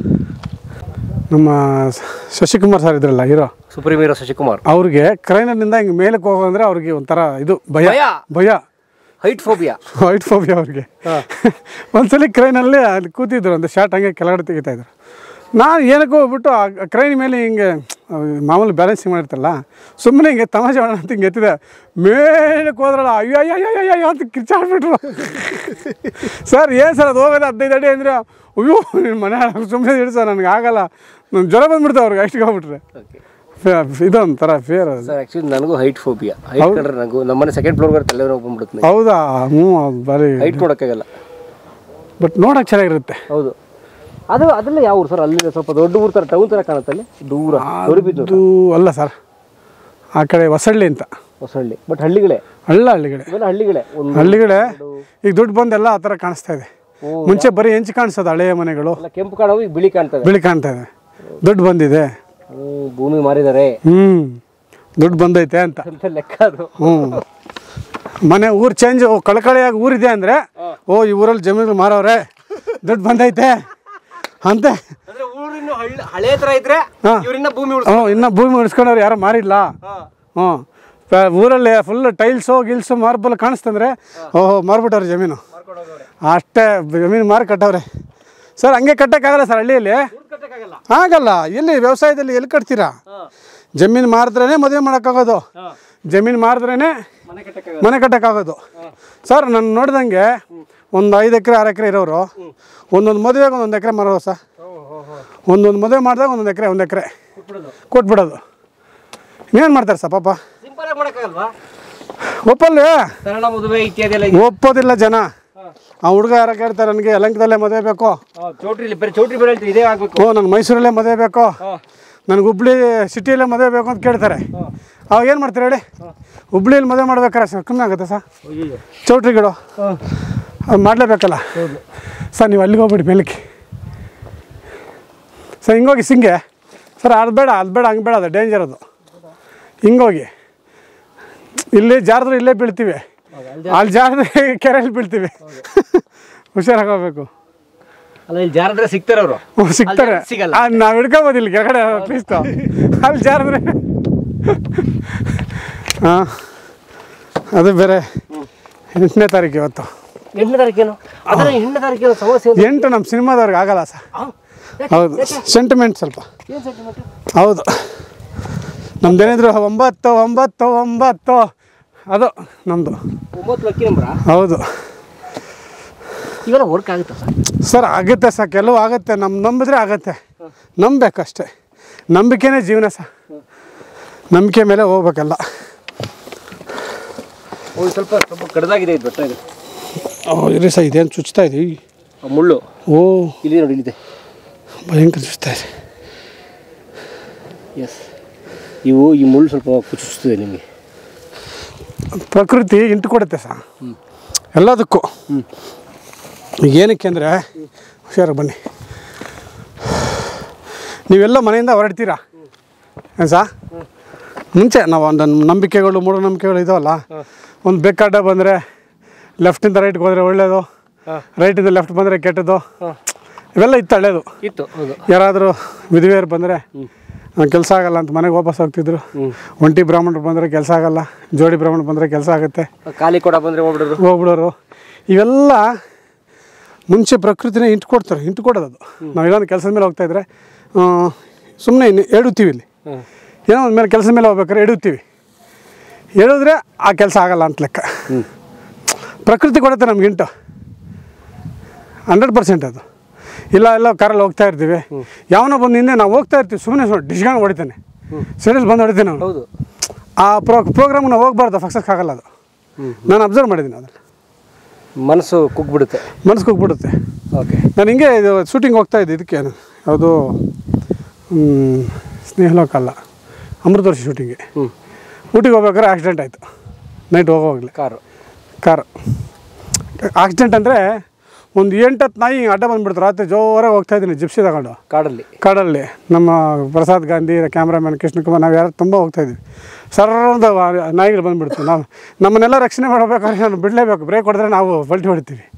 ನಮ್ಮ ಶಶಿಕುಮಾರ್ ಸರ್ ಇದ್ರಲ್ಲ ಹೀರೋ ಸುಪ್ರೀಂ ಹೀರೋ ಶಶಿಕುಮಾರ್ ಅವ್ರಿಗೆ ಕ್ರೈನರ್ನಿಂದ ಹಿಂಗೆ ಮೇಲಕ್ಕೆ ಹೋಗೋಂದ್ರೆ ಅವ್ರಿಗೆ ಒಂಥರ ಇದು ಭಯ ಭಯ? ಭಯ ಹೈಟ್ ಫೋಬಿಯಾ ವೈಟ್ ಫೋಬಿಯಾ ಅವ್ರಿಗೆ ಒಂದ್ಸಲಿ ಕ್ರೈನಲ್ಲಿ ಅಲ್ಲಿ ಕೂತಿದ್ರು ಒಂದು ಶಾರ್ಟ್ ಹಂಗೆ ಕೆಳಗಡೆ ತೆಗಿತಾ ಇದ್ರು ನಾನು ಏನಕ್ಕೋ ಹೋಗ್ಬಿಟ್ಟು ಆ ಕ್ರೈನ್ ಮೇಲೆ ಹಿಂಗೆ ಆ, ಮಾಮೂಲಿ ಬ್ಯಾಲೆನ್ಸಿಂಗ್ ಮಾಡಿರ್ತಲ್ಲ ಸುಮ್ಮನೆ ಹಿಂಗೆ ತಮಾಷೆ ಮಾಡೋಣ ಅಂತ ಹಿಂಗೆ ಎತ್ತಿದೆ ಮೇಲಕ್ಕೆ ಹೋದ್ರಲ್ಲ ಅಯ್ಯೋ ಅಯ್ಯೋ ಅಯ್ಯೋ ಅಯ್ಯೋ ಅಯ್ಯೋ ಅಂತ ಕಿರ್ಚಾಡ್ಬಿಟ್ರು ಸರ್ ಏನು ಸರ್ ಅದು ಹೋಗೋದು ಹದಿನೈದು ಅಡಿ ಅಂದರೆ ಅಯ್ಯೋ ನಿನ್ನ ಮನೆ ಸುಮ್ಮನೆ ಇಡಿ ಸರ್ ನನಗೆ ಆಗಲ್ಲ ನನ್ನ ಜ್ವರ ಬಂದ್ಬಿಡ್ತು ಅವ್ರಿಗೆ ಅಷ್ಟಿಗೆ ಹೋಗ್ಬಿಟ್ರೆ ಇದೊಂಥರ ಫೇರ್ ಅದು ಸರ್ ಆ್ಯಕ್ಚುಲಿ ನನಗೂ ಹೈಟ್ ಫೋಬಿಯಾ ಹೈಟ್ ಕಂಡ್ರೆ ನನಗೂ ನಮ್ಮನೆ ಸೆಕೆಂಡ್ ಫ್ಲೋರ್ ತಲೆ ನೋವು ಬಂದ್ಬಿಡುತ್ತೆ ಹೌದಾ ಹ್ಞೂ ಅದು ಬರೀ ಹೈಟ್ ನೋಡೋಕ್ಕಾಗಲ್ಲ ಬಟ್ ನೋಡೋಕೆ ಚೆನ್ನಾಗಿರುತ್ತೆ ಹೌದು ಅದು ಅದೆಲ್ಲ ಯಾವ ಊರು ಸರ್ ಅಲ್ಲಿಂದ ಸ್ವಲ್ಪ ದೊಡ್ಡ ಊರು ಥರ ಟೌನ್ ಥರ ಕಾಣುತ್ತೆ ಅಲ್ಲಿ ದೂರ ದೊರಿಬಿದ್ದು ಅದು ಅಲ್ಲ ಸರ್ ಆ ಕಡೆ ಹೊಸಳ್ಳಿ ಅಂತ ಹೊಸಹಳ್ಳಿ ಬಟ್ ಹಳ್ಳಿಗಳೇ ಹಳ್ಳ ಹಳ್ಳಿಗಡೆ ಇವೆಲ್ಲ ಹಳ್ಳಿಗಳೇ ಒಂದು ಹಳ್ಳಿಗಡೆ ಈಗ ದುಡ್ಡು ಬಂದೆಲ್ಲ ಆ ಥರ ಕಾಣಿಸ್ತಾ ಇದೆ ಮುಂಚೆ ಬರೀ ಹೆಂಚು ಕಾಣಿಸೋದು ಹಳೆಯ ಮನೆಗಳು ಎಲ್ಲ ಕೆಂಪು ಕಾಣವು ಈಗ ಬಿಳಿ ಕಾಣ್ತವೆ ಬಿಳಿ ಕಾಣ್ತಾ ಇದೆ ದುಡ್ಡು ಬಂದಿದೆ ಹ್ಮ್, ಭೂಮಿ ಮಾರಿದ್ದಾರೆ ಹ್ಞೂ ದುಡ್ಡು ಬಂದೈತೆ ಅಂತ ಅಂತ ಲೆಕ್ಕ ಅದು ಹ್ಞೂ ಮನೆ ಊರು ಚೇಂಜ್ ಕಳಕಳಿಯಾಗಿ ಊರಿದೆ ಅಂದರೆ ಓ ಈ ಊರಲ್ಲಿ ಜಮೀನು ಮಾರವ್ರೆ ದುಡ್ಡು ಬಂದೈತೆ ಅಂತೆ ಅಂದ್ರೆ ಊರಿನ ಹಳ್ಳಿ ಹಳೆ ಥರ ಇದ್ರೆ ಹಾ. ಇವರಿನ್ನ ಭೂಮಿ ಹ್ಞೂ ಇನ್ನು ಭೂಮಿ ಉಳಿಸ್ಕೊಂಡವ್ರು ಯಾರು ಮಾರಿಲ್ಲ ಹ್ಞೂ ಪ- ಊರಲ್ಲಿ ಫುಲ್ ಟೈಲ್ಸು ಗಿಲ್ಸು ಮಾರ್ಬಲ್ ಕಾಣಿಸ್ತಂದ್ರೆ ಓಹೋ ಮಾರ್ಬಿಟ್ಟವ್ರೆ ಜಮೀನು ಅಷ್ಟೇ ಜಮೀನು ಮಾರಿ ಕಟ್ಟವ್ರೆ ಸರ್ ಹಂಗೆ ಕಟ್ಟೋಕ್ಕಾಗಲ್ಲ ಸರ್ ಹಳ್ಳಿಯಲ್ಲಿ ಆಗಲ್ಲ ಎಲ್ಲಿ ವ್ಯವಸಾಯದಲ್ಲಿ ಎಲ್ಲಿ ಕಟ್ತೀರಾ ಜಮೀನು ಮಾರಿದ್ರೇ ಮದುವೆ ಮಾಡೋಕ್ಕಾಗೋದು ಜಮೀನು ಮಾರಿದ್ರೇ ಮನೆ ಕಟ್ಟೋಕ್ಕಾಗೋದು ಸರ್ ನಾನು ನೋಡ್ದಂಗೆ ಒಂದು ಐದು ಎಕರೆ ಆರು ಎಕರೆ ಇರೋರು ಒಂದೊಂದು ಮದುವೆಗೆ ಒಂದೊಂದು ಎಕರೆ ಮಾರೋದು ಸರ್ ಒಂದೊಂದು ಮದುವೆ ಮಾಡಿದಾಗ ಒಂದೊಂದು ಎಕರೆ ಒಂದು ಎಕರೆ ಕೊಟ್ಬಿಡೋದು ಇನ್ನೇನು ಮಾಡ್ತಾರೆ ಸರ್ ಪಾಪ ಸಿಂಪಲ್ ಆಗಿ ಮಾಡೋಕ್ಕಾಗಲ್ವಾ ಒಪ್ಪಲ್ವೇ ಸರಳ ಮದುವೆ ಇತ್ಯಾದಿ ಎಲ್ಲ ಒಪ್ಪೋದಿಲ್ಲ ಜನ ಆ ಹುಡುಗ ಯಾರ ಕೇಳ್ತಾರೆ ನನಗೆ ಯಲಂಕದಲ್ಲೇ ಮದುವೆ ಬೇಕು ಚೌಟ್ರಿ ಬೇರೆ ಚೌಟ್ರಿ ಬೇರೆ ಹೇಳ್ತೀವಿ ಇದೇ ಆಗ್ಬೇಕು ಓ ನನಗೆ ಮೈಸೂರಲ್ಲೇ ಮದುವೆ ಬೇಕು ನನಗೆ ಹುಬ್ಳಿ ಸಿಟಿಯಲ್ಲೇ ಮದುವೆ ಬೇಕು ಅಂತ ಕೇಳ್ತಾರೆ ಅವಾಗ ಏನು ಮಾಡ್ತಾರೆ ಹೇಳಿ ಹುಬ್ಳಿಯಲ್ಲಿ ಮದುವೆ ಮಾಡ್ಬೇಕಾರೆ ಸರ್ ಕಮ್ಮಿ ಆಗುತ್ತೆ ಸರ್ ಚೌಟ್ರಿಗಳು ಅದು ಮಾಡಲೇಬೇಕಲ್ಲ ಸರ್ ನೀವು ಅಲ್ಲಿಗೆ ಹೋಗ್ಬಿಡಿ ಮೇಲಕ್ಕೆ ಸರ್ ಹಿಂಗೋಗಿ ಸಿಂಗೆ ಸರ್ ಅದು ಬೇಡ ಅದು ಬೇಡ ಹಂಗೆ ಬೇಡ ಅದು ಡೇಂಜರ್ ಅದು ಹಿಂಗೋಗಿ ಇಲ್ಲಿ ಜಾರಿದ್ರೆ ಇಲ್ಲೇ ಬೀಳ್ತೀವಿ ಅಲ್ಲಿ ಜಾರಿದ್ರೆ ಕೆರೆಯಲ್ಲಿ ಬೀಳ್ತೀವಿ ಹುಷಾರಾಗೋಗ್ಬೇಕು ಅಲ್ಲ ಇಲ್ಲಿ ಜಾರದ್ರೆ ಸಿಗ್ತಾರೆ ಅವರು ಹ್ಮ್, ಸಿಗ್ತಾರೆ ಅಲ್ಲಿ ಸಿಗಲ್ಲ. ನಾವು ಹಿಡ್ಕೋಬೋದು ಇಲ್ಲಿ ಕೆಳಗಡೆ ಅಟ್ಲೀಸ್ಟ್ ಅಲ್ಲಿ ಜಾರಿದ್ರೆ ಹಾಂ ಅದು ಬೇರೆ ಎಂಟನೇ ತಾರೀಕು ಇವತ್ತು ಎಂಟನೇ ತಾರೀಕೇನು ಅದರ ಎಂಟನೇ ತಾರೀಕೇನು ಸಮಸ್ಯೆ ಏನು? ಎಂಟು ನಮ್ಮ ಸಿನಿಮಾದವ್ರಿಗೆ ಆಗಲ್ಲ ಸರ್ ಆ? ಯಾಕೆ? ಹೌದು ಸೆಂಟಿಮೆಂಟ್ ಸ್ವಲ್ಪ ಏನ್ sentiment? ಹೌದು ನಮ್ದೇನಿದ್ರು ಒಂಬತ್ತು ಒಂಬತ್ತು ಒಂಬತ್ತು ಅದು ನಮ್ಮದು ಒಂಬತ್ತು ಲಕ್ಕಿ ನಂಬ್ರ ಹೌದು ಇವೆಲ್ಲ ವರ್ಕ್ ಆಗುತ್ತಾ ಸರ್ ಸರ್ ಆಗುತ್ತೆ ಸರ್ ಕೆಲವು ಆಗುತ್ತೆ ನಮ್ಮ ನಂಬಿದ್ರೆ ಆಗುತ್ತೆ ನಂಬಬೇಕಷ್ಟೆ ನಂಬಿಕೆನೇ ಜೀವನ ಸರ್ ನಂಬಿಕೆ ಮೇಲೆ ಹೋಗ್ಬೇಕಲ್ಲ ಓ ಸ್ವಲ್ಪ ಸ್ವಲ್ಪ ಕಡ್ದಾಗಿದೆ ಇದು ಬೆಟ್ಟ ಇದು ಓ ಇರಿ ಸರ್ ಇದೇನು ಚುಚ್ತಾ ಇದೆ ಈ. ಆ ಮುಳ್ಳು ಓ ಇಲ್ಲಿ ನೋಡಿ ಇಲ್ಲಿದೆ ಭಯಂಕರ ಚುಚ್ತಾ ಇದೆ ಎಸ್ ಇವು ಈ ಮುಳ್ಳು ಸ್ವಲ್ಪ ಕುಚಿಸ್ತದೆ ನಿಮಗೆ ಪ್ರಕೃತಿ ಇಂಟು ಕೊಡುತ್ತೆ ಸರ್ ಎಲ್ಲದಕ್ಕೂ ಈಗ ಏನಕ್ಕೆ ಅಂದರೆ ಹುಷಾರಾಗಿ ಬನ್ನಿ ನೀವೆಲ್ಲ ಮನೆಯಿಂದ ಹೊರಡ್ತೀರಾ ಏನು ಸಾ ಮುಂಚೆ ನಾವು ಒಂದು ನಂಬಿಕೆಗಳು ಮೂಢನಂಬಿಕೆಗಳು ಇದಾವಲ್ಲ ಒಂದು ಬೆಕ್ಕಡ್ಡ ಬಂದರೆ ಲೆಫ್ಟಿಂದ ರೈಟ್ಗೆ ಹೋದರೆ ಒಳ್ಳೆಯದು ರೈಟಿಂದ ಲೆಫ್ಟ್ ಬಂದರೆ ಕೆಟ್ಟದ್ದು ಇವೆಲ್ಲ ಇತ್ತು ಹಳೇದು ಇತ್ತು ಹೌದು ಯಾರಾದರೂ ವಿಧವೆಯರು ಬಂದರೆ ಕೆಲಸ ಆಗಲ್ಲ ಅಂತ ಮನೆಗೆ ವಾಪಸ್ ಹೋಗ್ತಿದ್ರು ಒಂಟಿ ಬ್ರಾಹ್ಮಣರು ಬಂದರೆ ಕೆಲಸ ಆಗಲ್ಲ ಜೋಡಿ ಬ್ರಾಹ್ಮಣರು ಬಂದರೆ ಕೆಲಸ ಆಗುತ್ತೆ ಖಾಲಿ ಕೊಡ ಬಂದರೆ ಹೋಗ್ಬಿಡೋದು ಹೋಗ್ಬಿಡೋರು ಇವೆಲ್ಲ ಮುಂಚೆ ಪ್ರಕೃತಿನೇ ಇಂಟು ಕೊಡ್ತಾರೆ ಇಂಟು ಕೊಡೋದು ಅದು ನಾವು ಇನ್ನೊಂದು ಕೆಲಸದ ಮೇಲೆ ಹೋಗ್ತಾ ಇದ್ರೆ ಸುಮ್ಮನೆ ಎಡುತ್ತೀವಿ ಇಲ್ಲಿ ಏನೋ ಒಂದು ಮೇಲೆ ಕೆಲಸದ ಮೇಲೆ ಹೋಗ್ಬೇಕಾದ್ರೆ ಎಡುತ್ತೀವಿ ಎಡಿದ್ರೆ ಆ ಕೆಲಸ ಆಗಲ್ಲ ಅಂತ ಲೆಕ್ಕ ಪ್ರಕೃತಿ ಕೊಡುತ್ತೆ ನಮ್ಗೆ ಇಂಟು ಹಂಡ್ರೆಡ್ ಪರ್ಸೆಂಟ್ ಅದು ಇಲ್ಲ ಎಲ್ಲ ಕಾರಲ್ಲಿ ಹೋಗ್ತಾ ಇರ್ತೀವಿ ಯಾವನೋ ಬಂದು ಹಿಂದೆ ನಾವು ಹೋಗ್ತಾ ಇರ್ತೀವಿ ಸುಮ್ಮನೆ ಡಿಶ್ಗಾಂಗ್ ಹೊಡಿತಾನೆ ಸೀರಿಯಸ್ ಬಂದು ಹೊಡಿತೀನಿ ನಾವು ಹೌದು ಆ ಪ್ರೋ ಪ್ರೋಗ್ರಾಮ್ ನಾವು ಹೋಗ್ಬಾರ್ದು ಫಕ್ಸಸ್ ಆಗಲ್ಲ ಅದು ನಾನು ಅಬ್ಸರ್ವ್ ಮಾಡಿದ್ದೀನಿ ಅದನ್ನು ಮನಸ್ಸು ಕುಗ್ಬಿಡುತ್ತೆ ಮನಸ್ಸಿಗೆ ಹೋಗ್ಬಿಡುತ್ತೆ ಓಕೆ ನಾನು ಹಿಂಗೆ ಇದು ಶೂಟಿಂಗ್ ಹೋಗ್ತಾ ಇದ್ದೆ ಇದಕ್ಕೆ ಯಾವುದು ಸ್ನೇಹಲೋಕ ಅಲ್ಲ ಅಮೃತ ವರ್ಷ ಶೂಟಿಂಗ್ಗೆ ಹ್ಞೂ ಊಟಿಗೆ ಹೋಗ್ಬೇಕಾದ್ರೆ ಆಕ್ಸಿಡೆಂಟ್ ಆಯಿತು ನೈಟ್ ಹೋಗೋವಾಗಲೇ ಕಾರು ಕಾರ್ ಆಕ್ಸಿಡೆಂಟ್ ಅಂದರೆ ಒಂದು ಎಂಟತ್ತು ನಾಯಿ ಹಿಂಗೆ ಅಡ್ಡ ಬಂದುಬಿಡ್ತು ರಾತ್ರಿ ಜೋರಾಗಿ ಹೋಗ್ತಾ ಇದ್ದೀನಿ ಜಿಪ್ಸಿ ತಗೊಂಡು ಕಾಡಲ್ಲಿ ಕಾಡಲ್ಲಿ ನಮ್ಮ ಪ್ರಸಾದ್ ಗಾಂಧಿ ಕ್ಯಾಮ್ರಾಮನ್ ಕೃಷ್ಣಕುಮಾರ್ ನಾವು ಯಾರು ತುಂಬ ಹೋಗ್ತಾ ಇದ್ವಿ ಸರ್ರದ ನಾಯಿಗಳು ಬಂದುಬಿಡ್ತು ನಾವು ನಮ್ಮನ್ನೆಲ್ಲ ರಕ್ಷಣೆ ಮಾಡಬೇಕಾದ್ರೆ ನಾನು ಬಿಡಲೇಬೇಕು ಬ್ರೇಕ್ ಹೊಡೆದ್ರೆ ನಾವು ಪಲ್ಟಿ ಹೊಡಿತೀವಿ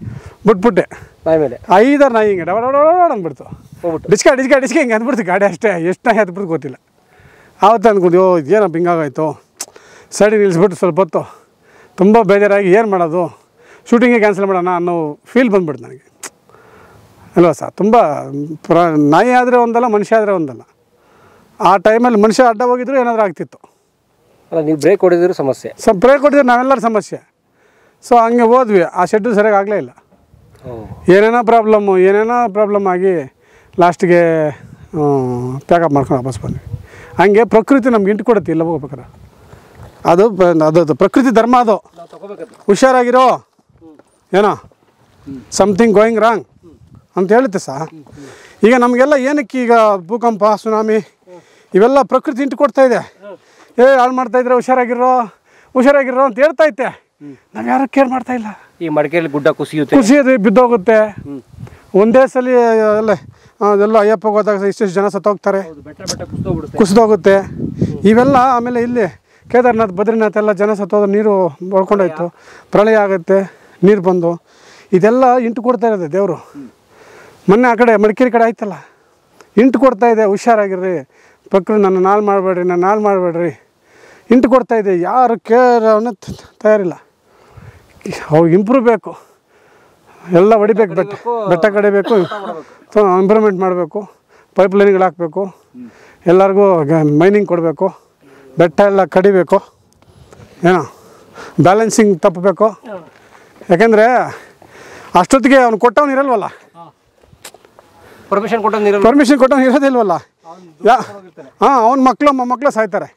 ಬಿಟ್ಬಿಟ್ಟೆ ನಾಯಿ ಮೇಲೆ ಐದಾರು ನಾಯಿ ಹಿಂಗೆ ಡಬ ಡಬ ಡಬ ಡಬ ಅಂದ್ಬಿಡ್ತು ಹೋಗ್ಬಿಟ್ಟು ಡಿಸ್ಕ ಡಿಸ್ಕ ಡಿಸ್ಕ ಹಿಂಗೆ ಅಂದ್ಬಿಡ್ತು ಗಾಡಿ ಅಷ್ಟೇ ಎಷ್ಟು ನಾಯಿ ಹತ್ಬಿಟ್ಟು ಗೊತ್ತಿಲ್ಲ ಆವತ್ತು ಅಂದ್ಕೊಂಡು ಓ ಏನಪ್ಪ ಹಿಂಗಾಗಾಯ್ತು ಸೈಡಿಗೆ ನಿಲ್ಲಿಸ್ಬಿಟ್ಟು ಸ್ವಲ್ಪ ಹೊತ್ತು ತುಂಬ ಬೇಜಾರಾಗಿ ಏನು ಮಾಡೋದು ಶೂಟಿಂಗೇ ಕ್ಯಾನ್ಸಲ್ ಮಾಡೋಣ ಅನ್ನೋ ಫೀಲ್ ಬಂದ್ಬಿಡ್ತು ನನಗೆ ಅಲ್ವಾ ಸರ್ ತುಂಬ ಪ್ರ ನಾಯಿ ಆದರೆ ಒಂದಲ್ಲ ಮನುಷ್ಯ ಆದರೆ ಒಂದಲ್ಲ ಆ ಟೈಮಲ್ಲಿ ಮನುಷ್ಯ ಅಡ್ಡ ಹೋಗಿದ್ರು ಏನಾದರೂ ಆಗ್ತಿತ್ತು ಅಲ್ಲ ನೀವು ಬ್ರೇಕ್ ಹೊಡೆದಿರೋ ಸಮಸ್ಯೆ ಸೊ ಬ್ರೇಕ್ ಹೊಡೆದ್ರೆ ನಾವೆಲ್ಲರ ಸಮಸ್ಯೆ ಸೊ ಹಂಗೆ ಹೋದ್ವಿ ಆ ಶೆಡ್ಡು ಸರಿಯಾಗಿ ಆಗಲೇ ಇಲ್ಲ ಏನೇನೋ ಪ್ರಾಬ್ಲಮ್ಮು ಏನೇನೋ ಪ್ರಾಬ್ಲಮ್ ಆಗಿ ಲಾಸ್ಟಿಗೆ ಪ್ಯಾಕಪ್ ಮಾಡ್ಕೊಂಡು ವಾಪಸ್ ಬಂದ್ವಿ ಹಂಗೆ ಪ್ರಕೃತಿ ನಮ್ಗೆ ಇಂಟು ಕೊಡುತ್ತೆ ಇಲ್ಲ ಹೋಗ್ಬೇಕಾರೆ ಅದು ಪ- ಅದು ಅದು ಪ್ರಕೃತಿ ಧರ್ಮ ಅದು ಹುಷಾರಾಗಿರೋ ಏನೋ ಸಮಥಿಂಗ್ ಗೋಯಿಂಗ್ ರಾಂಗ್ ಅಂತ ಹೇಳುತ್ತೆ ಸಹ ಈಗ ನಮಗೆಲ್ಲ ಏನಕ್ಕೆ ಈಗ ಭೂಕಂಪ ಸುನಾಮಿ ಇವೆಲ್ಲ ಪ್ರಕೃತಿ ಇಂಟು ಕೊಡ್ತಾ ಇದೆ ಏ ಹಾಳು ಮಾಡ್ತಾ ಇದ್ರೆ ಹುಷಾರಾಗಿರೋ ಹುಷಾರಾಗಿರೋ ಅಂತ ಹೇಳ್ತಾ ಐತೆ ನಾವು ಯಾರು ಕೇರ್ ಮಾಡ್ತಾ ಇಲ್ಲ ಈ ಮಡಿಕೆಯಲ್ಲಿ ಗುಡ್ಡ ಕುಸಿಯುತ್ತೆ ಕುಸಿಯೋದು ಬಿದ್ದೋಗುತ್ತೆ ಒಂದೇ ಸಲ ಎಲ್ಲ ಅದೆಲ್ಲ ಅಯ್ಯಪ್ಪಗೆ ಹೋದಾಗ ಇಷ್ಟೆಷ್ಟು ಜನ ಸತ್ತೋಗ್ತಾರೆ ಬೆಟ್ಟ ಬೆಟ್ಟ ಕುಸಿದೋಗ್ಬಿಡುತ್ತೆ ಕುಸಿದೋಗುತ್ತೆ ಇವೆಲ್ಲ ಆಮೇಲೆ ಇಲ್ಲಿ ಕೇದಾರ್ನಾಥ್ ಬದ್ರಿನಾಥ್ ಎಲ್ಲ ಜನ ಸತ್ತೋದ್ರೆ ನೀರು ಬಳ್ಕೊಂಡೋಯ್ತು ಪ್ರಳಯ ಆಗುತ್ತೆ ನೀರು ಬಂದು ಇದೆಲ್ಲ ಇಂಟು ಕೊಡ್ತಾ ಇರೋದು ದೇವರು ಮೊನ್ನೆ ಆ ಕಡೆ ಮಡಿಕೇರಿ ಕಡೆ ಆಯ್ತಲ್ಲ ಇಂಟು ಕೊಡ್ತಾ ಇದೆ ಹುಷಾರಾಗಿರ್ರಿ ಪ್ರಕೃತಿ ನನ್ನ ನಾಲ್ ಮಾಡಬೇಡ್ರಿ ನನ್ನ ನಾಲ್ ಮಾಡಬೇಡ್ರಿ ಇಂಟು ಕೊಡ್ತಾ ಇದೆ ಯಾರು ಕೇರ್ ಅವನ್ನ ತಯಾರಿಲ್ಲ ಅವು ಇಂಪ್ರೂವ್ ಬೇಕು ಎಲ್ಲ ಹೊಡಿಬೇಕು ಬೆಟ್ಟ ಬೆಟ್ಟ ಕಡಿಬೇಕು ಇಂಪ್ರೂವ್ಮೆಂಟ್ ಮಾಡಬೇಕು ಪೈಪ್ ಲೈನ್ಗಳು ಹಾಕಬೇಕು ಎಲ್ಲರಿಗೂ ಮೈನಿಂಗ್ ಕೊಡಬೇಕು ಬೆಟ್ಟ ಎಲ್ಲ ಕಡಿಬೇಕು ಏನೋ ಬ್ಯಾಲೆನ್ಸಿಂಗ್ ತಪ್ಪಬೇಕು ಯಾಕೆಂದರೆ ಅಷ್ಟೊತ್ತಿಗೆ ಅವ್ನು ಕೊಟ್ಟವನು ಇರಲ್ವಲ್ಲ ಪರ್ಮಿಷನ್ ಕೊಟ್ಟು ನೀರಲ್ಲ ಪರ್ಮಿಷನ್ ಕೊಟ್ಟವನು ಇರೋದಿಲ್ವಲ್ಲ ಯಾ ಹಾಂ ಅವ್ನ ಮಕ್ಕಳು ಮೊಮ್ಮಕ್ಕಳು ಸಾಯ್ತಾರೆ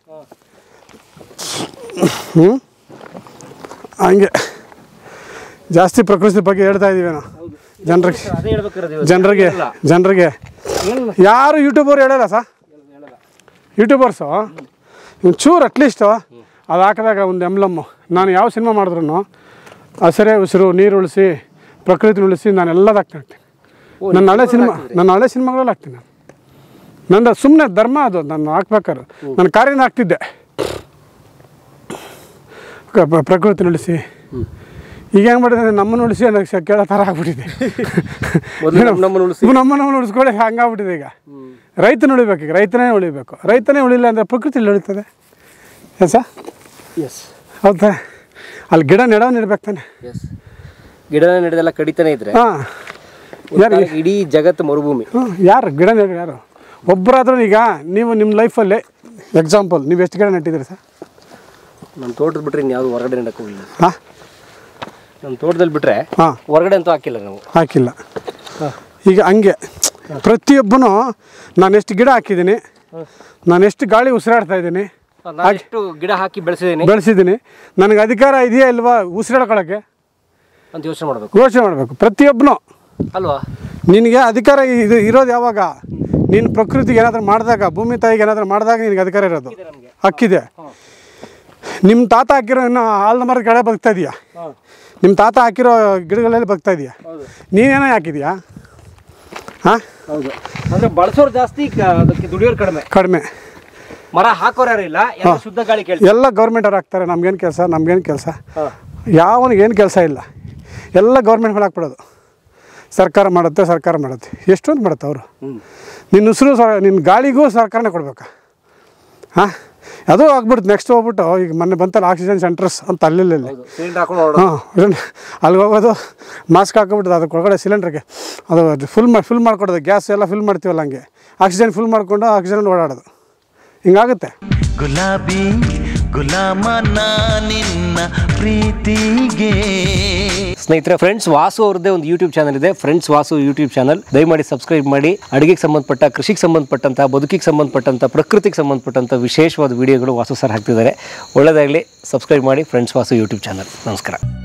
ಹ್ಞೂ ಹಂಗೆ ಜಾಸ್ತಿ ಪ್ರಕೃತಿ ಬಗ್ಗೆ ಹೇಳ್ತಾ ಇದ್ದೀವಿ ನಾವು ಜನರಿಗೆ ಅದೇ ಹೇಳ್ಬೇಕಾದ್ರೆ ಜನರಿಗೆ ಜನರಿಗೆ ಯಾರು ಯೂಟ್ಯೂಬರ್ ಹೇಳಲ್ಲ ಸಾ ಯೂಟ್ಯೂಬರ್ಸು ಚೂರು ಅಟ್ಲೀಸ್ಟು ಅದು ಹಾಕಿದಾಗ ಒಂದು ಎಂಬ್ಲಮ್ಮು ನಾನು ಯಾವ ಸಿನಿಮಾ ಮಾಡಿದ್ರು ಹಸಿರೇ ಉಸಿರು ನೀರು ಉಳಿಸಿ ಪ್ರಕೃತಿ ಉಳಿಸಿ ನಾನು ಎಲ್ಲದು ಹಾಕ್ತೀನಿ ನನ್ನ ಹಳೆ ಸಿನಿಮಾ ನನ್ನ ಹಳೆ ಸಿನಿಮಾಗಳಲ್ಲಿ ಹಾಕ್ತೀನಿ ನಾನು ನಂದು ಸುಮ್ಮನೆ ಧರ್ಮ ಅದು ನಾನು ಹಾಕ್ಬೇಕಾದ್ರೆ ನಾನು ಕಾರ್ಯನ ಹಾಕ್ತಿದ್ದೆ ಕ- ಪ್ರ- ಪ್ರಕೃತಿ ಉಳಿಸಿ ಈಗ ಹೆಂಗೆ ಮಾಡಿದ್ರೆ ನಮ್ಮನ್ನು ಉಳಿಸಿ ಅನ್ನೋ ಶ- ಕೇಳೋ ಥರ ಆಗ್ಬಿಟ್ಟಿದೆ ಮೊದಲು ನಮ್ಮ- ನಮ್ಮನ್ನ ಉಳಿಸಿ. ನಮ್ಮನ್ನು ಉಳಿಸ್ಕೊಳ್ಳಿ ಹಂಗಾಗ್ಬಿಟ್ಟಿದೆ ಈಗ ರೈತನ ಉಳಿಬೇಕು ಈಗ ರೈತನೇ ಉಳಿಬೇಕು ರೈತನೇ ಉಳಿಲ್ಲ ಅಂದರೆ ಪ್ರಕೃತಿ ಉಳಿತದೆ ಎಸ್ ಎಸ್ ಹೌದಾ ಅಲ್ಲಿ ಗಿಡ ನೆಡೋನು ಇರ್ಬೇಕು ತಾನೆ ಎಸ್ ಗಿಡನ ನಡೆದೆಲ್ಲ ಕಡಿತಾನೆ ಇದ್ರೆ ಹಾಂ ಯಾರು ಒಂದ್ ಇಡೀ ಜಗತ್ತು ಮರುಭೂಮಿ ಹ್ಞೂ ಯಾರು ಗಿಡ ನೆಡ ಯಾರು ಒಬ್ಬರಾದ್ರೂ ಈಗ ನೀವು ನಿಮ್ಮ ಲೈಫಲ್ಲಿ ಎಕ್ಸಾಂಪಲ್ ನೀವು ಎಷ್ಟು ಗಿಡ ನೆಟ್ಟಿದ್ದೀರಿ ಸರ್ ನಮ್ಮ ತೋಟದ ಬಿಟ್ರೆ ಇನ್ಯಾವುದು ಹೊರಗಡೆ ನೆಡಕ್ಕೆ ಹೋಗಿಲ್ಲ ಹಾಂ ನಮ್ಮ ತೋಟದಲ್ಲಿ ಬಿಟ್ರೆ ಹಾಂ ಹೊರಗಡೆ ಅಂತೂ ಹಾಕಿಲ್ಲ ನಾವು ಹಾಕಿಲ್ಲ ಈಗ ಹಂಗೆ ಪ್ರತಿಯೊಬ್ಬನು ನಾನು ಎಷ್ಟು ಗಿಡ ಹಾಕಿದ್ದೀನಿ ನಾನು ಎಷ್ಟು ಗಾಳಿ ಉಸಿರಾಡ್ತಾ ಇದ್ದೀನಿ ನಾನು ಎಷ್ಟು ಗಿಡ ಹಾಕಿ ಬೆಳೆಸಿದ್ದೀನಿ ಬೆಳೆಸಿದ್ದೀನಿ ನನಗೆ ಅಧಿಕಾರ ಇದೆಯಾ ಇಲ್ವಾ ಉಸಿರಾಡ್ಕೊಳ್ಳೋಕ್ಕೆ ಅಂತ ಯೋಚನೆ ಮಾಡಬೇಕು ಯೋಚನೆ ಮಾಡಬೇಕು ಪ್ರತಿಯೊಬ್ಬನು ಅಲ್ವಾ ನಿನಗೆ ಅಧಿಕಾರ ಇದು ಇರೋದು ಯಾವಾಗ ನೀನು ಪ್ರಕೃತಿಗೆ ಏನಾದರೂ ಮಾಡಿದಾಗ ಭೂಮಿ ತಾಯಿಗೆ ಏನಾದರೂ ಮಾಡಿದಾಗ ನಿನಗೆ ಅಧಿಕಾರ ಇರೋದು ಹಕ್ಕಿದೆ ನಿಮ್ಮ ತಾತ ಹಾಕಿರೋ ಇನ್ನು ಹಾಲ್ನ ಮರದ ಕೆಳಗೆ ಬಗ್ತಾ ಇದೆಯಾ ನಿಮ್ಮ ತಾತ ಹಾಕಿರೋ ಗಿಡಗಳಲ್ಲಿ ಬಗ್ತಾ ಇದೆಯಾ ನೀನೇನೋ ಹಾಕಿದ್ಯಾ ಹಾಂ ಹೌದು ಅಂದ್ರೆ ಬಳಸೋರು ಜಾಸ್ತಿ ಕ- ಅದಕ್ಕೆ ದುಡಿಯೋರು ಕಡಿಮೆ ಕಡಿಮೆ ಮರ ಹಾಕೋರು ಯಾರು ಇಲ್ಲ ಎಲ್ಲ ಶುದ್ಧ ಗಾಳಿ ಕೇಳಿ ಎಲ್ಲ ಗೌರ್ಮೆಂಟ್ ಅವ್ರು ಹಾಕ್ತಾರೆ ನಮ್ಗೇನು ಕೆಲಸ ನಮ್ಗೇನು ಕೆಲಸ ಯಾವನಿಗೇನು ಕೆಲಸ ಇಲ್ಲ ಎಲ್ಲ ಗೌರ್ಮೆಂಟ್ ಮೇಲೆ ಹಾಕ್ಬಿಡೋದು ಸರ್ಕಾರ ಮಾಡುತ್ತೆ ಸರ್ಕಾರ ಮಾಡುತ್ತೆ ಎಷ್ಟೊಂದು ಮಾಡುತ್ತೆ ಅವರು ನಿನ್ನ ಉಸಿರು ಸ ನಿನ್ನ ಗಾಳಿಗೂ ಸರ್ಕಾರನೇ ಕೊಡ್ಬೇಕಾ ಹಾಂ ಅದು ಆಗ್ಬಿಡ್ತು ನೆಕ್ಸ್ಟ್ ಹೋಗ್ಬಿಟ್ಟು ಈಗ ಮೊನ್ನೆ ಬಂತಲ್ಲ ಆಕ್ಸಿಜನ್ ಸೆಂಟರ್ಸ್ ಅಂತ ಅಲ್ಲಿ ಸಿಲಿಂಡರ್ ಹಾಕೊಂಡು ಹೊರಡೋದು. ಹಾಂ ಅಲ್ಲಿಗೆ ಹೋಗೋದು ಮಾಸ್ಕ್ ಹಾಕೊಬಿಟ್ಟು ಅದಕ್ಕೆ ಒಳಗಡೆ ಸಿಲಿಂಡ್ರಿಗೆ ಅದು ಫುಲ್ ಮಾಡಿ ಫಿಲ್ ಮಾಡ್ಕೊಡೋದು ಗ್ಯಾಸ್ ಎಲ್ಲ ಫಿಲ್ ಮಾಡ್ತೀವಲ್ಲ ಹಂಗೆ ಆಕ್ಸಿಜನ್ ಫಿಲ್ ಮಾಡಿಕೊಂಡು ಆಕ್ಸಿಜನ್ ಓಡಾಡೋದು ಹಿಂಗಾಗುತ್ತೆ ಗುಲಾಬಿ ಗುಲಾಮ ನಿನ್ನ ಪ್ರೀತಿಗೆ ಸ್ನೇಹಿತರೆ ಫ್ರೆಂಡ್ಸ್ ವಾಸು ಅವ್ರದ್ದೇ ಒಂದು ಯೂಟ್ಯೂಬ್ ಚಾನಲ್ ಇದೆ ಫ್ರೆಂಡ್ಸ್ ವಾಸು ಯೂಟ್ಯೂಬ್ ಚಾನಲ್ ದಯಮಾಡಿ ಸಬ್ಸ್ಕ್ರೈಬ್ ಮಾಡಿ ಅಡುಗೆಗೆ ಸಂಬಂಧಪಟ್ಟ ಕೃಷಿಗೆ ಸಂಬಂಧಪಟ್ಟಂಥ ಬದುಕಿಗೆ ಸಂಬಂಧಪಟ್ಟಂಥ ಪ್ರಕೃತಿಗೆ ಸಂಬಂಧಪಟ್ಟಂಥ ವಿಶೇಷವಾದ ವಿಡಿಯೋಗಳು ವಾಸು ಸರ್ ಹಾಕ್ತಿದ್ದಾರೆ ಒಳ್ಳೆಯದಾಗಲಿ ಸಬ್ಸ್ಕ್ರೈಬ್ ಮಾಡಿ ಫ್ರೆಂಡ್ಸ್ ವಾಸು ಯೂಟ್ಯೂಬ್ ಚಾನಲ್ ನಮಸ್ಕಾರ